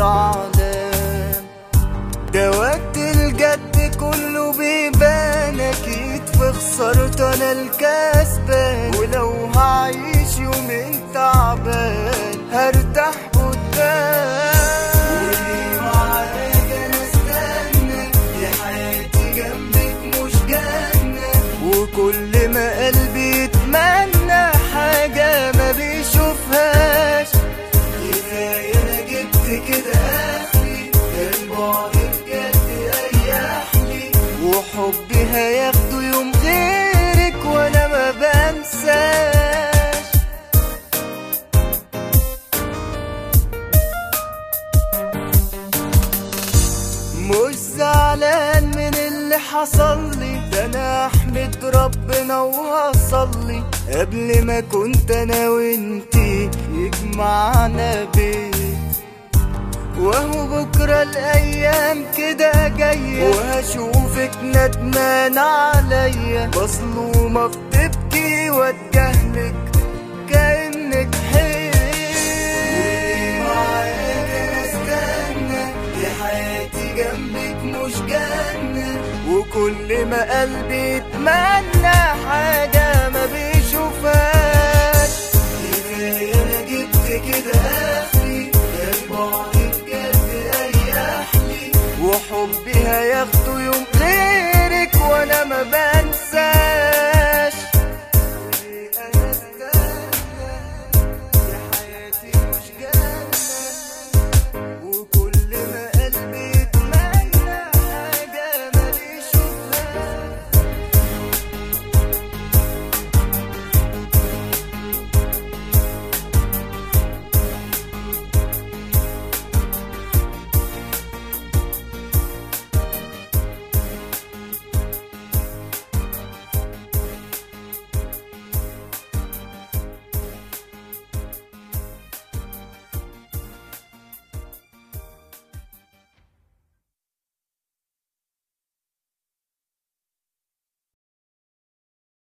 زعلان ده وقت الجد كله بيبان اكيد في خسارته انا الكسبان ولو هعيش يومين تعبان هرتاح قدام وليه معاك انا استنى دي حياتي جنبك مش جنة وكل ما قلبي يتمنى حاجة ما بيشوفهاش كفاية انا جبت كده اخري البعد بجد اريحلي وحبي هياخده يوم غيرك وانا ما بنساش مش زعلان من اللي حصل لي ده انا احمد ربنا وهصلي قبل ما كنت انا وانتي يجمعنا بيت وهو بكرة الأيام كده جاية وهشوفك ندمان عليا مظلومة بتبكي واتجاهلك كأنك حيل معاك أنا استنى دي حياتي جنبك مش جنة وكل ما قلبي يتمنى حاجة ما بيشوفهاش كفاية أنا جبت كده